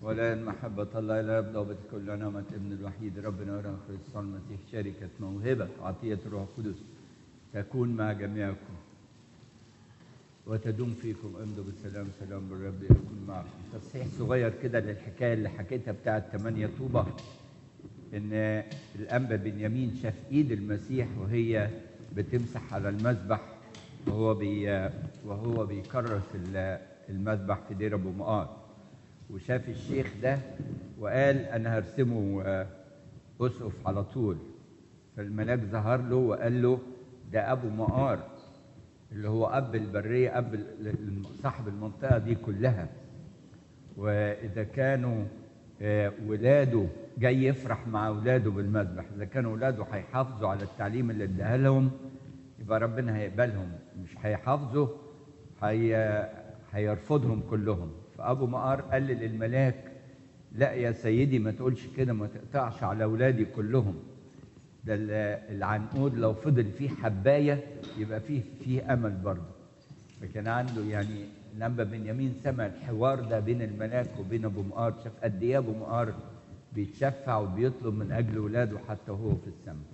ولا محبة الله لا يبدأ بكل نعمة ابن الوحيد ربنا ورحمة خريص المسيح شركة موهبة عطية الروح القدس تكون مع جميعكم وتدوم فيكم امضوا بالسلام سلام الرب يكون معكم تصحيح صغير كده للحكايه اللي حكيتها بتاعت 8 طوبه ان الانبا بنيامين شاف ايد المسيح وهي بتمسح على المذبح وهو بي وهو بيكرس المذبح في دير ابو مقار وشاف الشيخ ده وقال انا هرسمه اسقف على طول فالملاك ظهر له وقال له ده ابو مقار اللي هو اب البريه اب صاحب المنطقه دي كلها واذا كانوا ولاده جاي يفرح مع اولاده بالمذبح اذا كانوا اولاده هيحافظوا على التعليم اللي اداها لهم يبقى ربنا هيقبلهم مش هيحافظوا هي هيرفضهم كلهم فابو مقار قال للملاك لا يا سيدي ما تقولش كده ما تقطعش على اولادي كلهم ده العنقود لو فضل فيه حبايه يبقى فيه فيه امل برضه فكان عنده يعني لما بنيامين سمع الحوار ده بين الملاك وبين ابو مقار شاف قد ايه ابو مقار بيتشفع وبيطلب من اجل اولاده حتى وهو في السماء